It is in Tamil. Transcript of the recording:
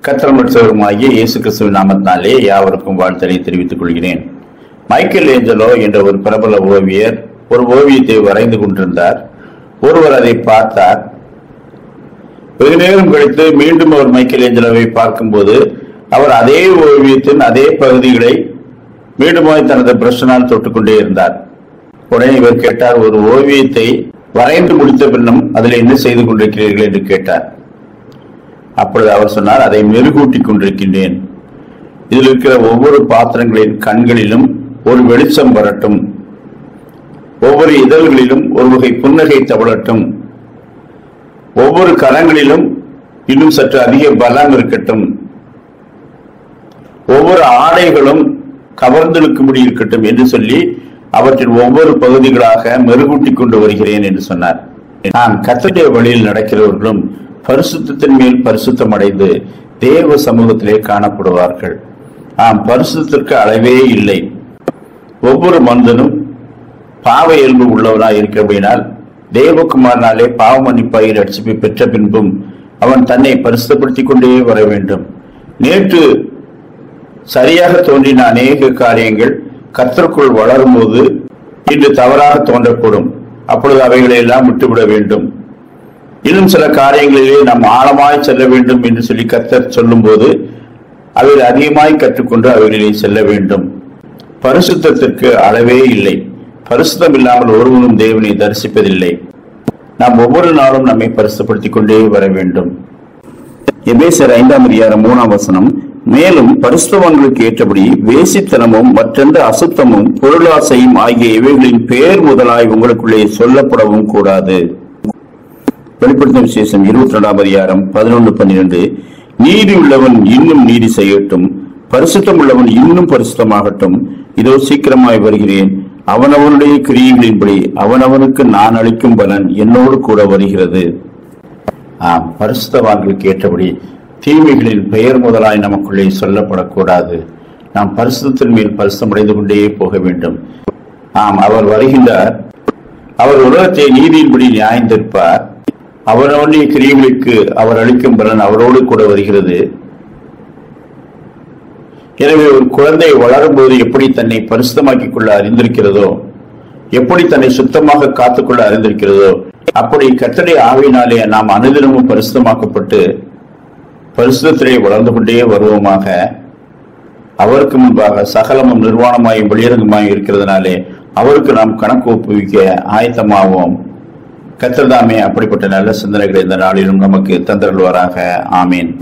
கத்தல் மற்றவருமாகிய இயேசு கிறிஸ்துவின் நாமத்தினாலே யாவருக்கும் வாழ்த்தலை தெரிவித்துக் கொள்கிறேன் மைக்கேல் ஏஞ்சலோ என்ற ஒரு பிரபல ஓவியர் ஒரு ஓவியத்தை வரைந்து கொண்டிருந்தார் ஒருவர் அதை பார்த்தார் வெகு நேரம் கழித்து மீண்டும் அவர் மைக்கேல் ஏஞ்சலோவை பார்க்கும்போது அவர் அதே ஓவியத்தின் அதே பகுதிகளை மீண்டுமாய் தனது பிரஷனால் தொட்டுக்கொண்டே இருந்தார் உடனே இவர் கேட்டார் ஒரு ஓவியத்தை வரைந்து முடித்த பின்னும் அதில் என்ன செய்து கொண்டிருக்கிறீர்கள் என்று கேட்டார் அப்பொழுது அவர் சொன்னார் அதை மெருகூட்டிக் கொண்டிருக்கின்றேன் இதில் இருக்கிற ஒவ்வொரு பாத்திரங்களின் கண்களிலும் ஒரு வெளிச்சம் வரட்டும் ஒவ்வொரு இதழ்களிலும் ஒரு வகை புன்னகை தவழட்டும் ஒவ்வொரு கரங்களிலும் இன்னும் சற்று அதிக பலம் இருக்கட்டும் ஒவ்வொரு ஆடைகளும் கவர்ந்தெழுக்கும்படி இருக்கட்டும் என்று சொல்லி அவற்றின் ஒவ்வொரு பகுதிகளாக மெருகூட்டிக் கொண்டு வருகிறேன் என்று சொன்னார் நான் கத்தடைய வழியில் நடக்கிறவர்களும் பரிசுத்தத்தின் மேல் பரிசுத்தம் அடைந்து தேவ சமூகத்திலே காணப்படுவார்கள் ஆம் பரிசுத்திற்கு அளவே இல்லை ஒவ்வொரு மனிதனும் பாவ இயல்பு உள்ளவனாய் இருக்கிறபடினால் தேவகுமாரனாலே பாவ மன்னிப்பாய் ரட்சிப்பை பெற்ற பின்பும் அவன் தன்னை பரிசுத்தப்படுத்திக் கொண்டே வர வேண்டும் நேற்று சரியாக தோன்றின அநேக காரியங்கள் கர்த்தருக்குள் வளரும்போது இன்று தவறாக தோன்றக்கூடும் அப்பொழுது அவைகளை எல்லாம் விட்டுவிட வேண்டும் இன்னும் சில காரியங்களிலே நாம் ஆழமாய் செல்ல வேண்டும் என்று சொல்லி கர்த்தர் சொல்லும்போது அவைகள் அதிகமாய் கற்றுக்கொண்டு அவைகளிலே செல்ல வேண்டும் பரிசுத்தத்திற்கு அளவே இல்லை பரிசுத்தம் இல்லாமல் ஒருவனும் தேவனை தரிசிப்பதில்லை நாம் ஒவ்வொரு நாளும் நம்மை பரிசுத்தப்படுத்திக் கொண்டே வர வேண்டும் எபேசர் ஐந்தாம் அதிகாரம் மூணாம் வசனம் மேலும் பரிசுத்தவான்களுக்கு ஏற்றபடி வேசித்தனமும் மற்றெந்த அசுத்தமும் பொருளாசையும் ஆகிய இவைகளின் பெயர் முதலாய் உங்களுக்குள்ளே சொல்லப்படவும் கூடாது வெளிப்படுத்தும் விசேஷம் இருபத்தி ரெண்டாம் அதிகாரம் பதினொன்று பன்னிரண்டு நீதி உள்ளவன் இன்னும் நீதி செய்யட்டும் பரிசுத்தம் உள்ளவன் இன்னும் பரிசுத்தமாகட்டும் இதோ சீக்கிரமாய் வருகிறேன் அவனவனுடைய கிரியைகளின்படி அவனவனுக்கு நான் அளிக்கும் பலன் என்னோடு கூட வருகிறது ஆம் பரிசுத்தவான்களுக்கு ஏற்றபடி தீமைகளின் பெயர் முதலாய் நமக்குள்ளே சொல்லப்படக்கூடாது நாம் பரிசுத்தத்தின் மேல் பரிசுத்தம் அடைந்து கொண்டே போக வேண்டும் ஆம் அவர் வருகின்றார் அவர் உலகத்தை நீதியின்படி நியாயந்திருப்பார் அவரவனுடைய கிரியைகளுக்கு அவர் அளிக்கும் பலன் அவரோடு கூட வருகிறது எனவே ஒரு குழந்தை வளரும்போது எப்படி தன்னை பரிசுத்தமாக்கிக் கொள்ள அறிந்திருக்கிறதோ எப்படி தன்னை சுத்தமாக காத்துக்கொள்ள அறிந்திருக்கிறதோ அப்படி கத்தடை ஆவினாலே நாம் அனுதினமும் பரிசுத்தமாக்கப்பட்டு பரிசுத்திலே வளர்ந்து கொண்டே வருவோமாக அவருக்கு முன்பாக சகலமும் நிர்வாணமாயும் வெளியரங்கமாயும் இருக்கிறதுனாலே அவருக்கு நாம் கணக்கு ஒப்புவிக்க ஆயத்தமாவோம் கத்தர்தாமே அப்படிப்பட்ட நல்ல சிந்தனைகளை இந்த நாளிலும் நமக்கு தந்தருள்வாராக ஆமீன்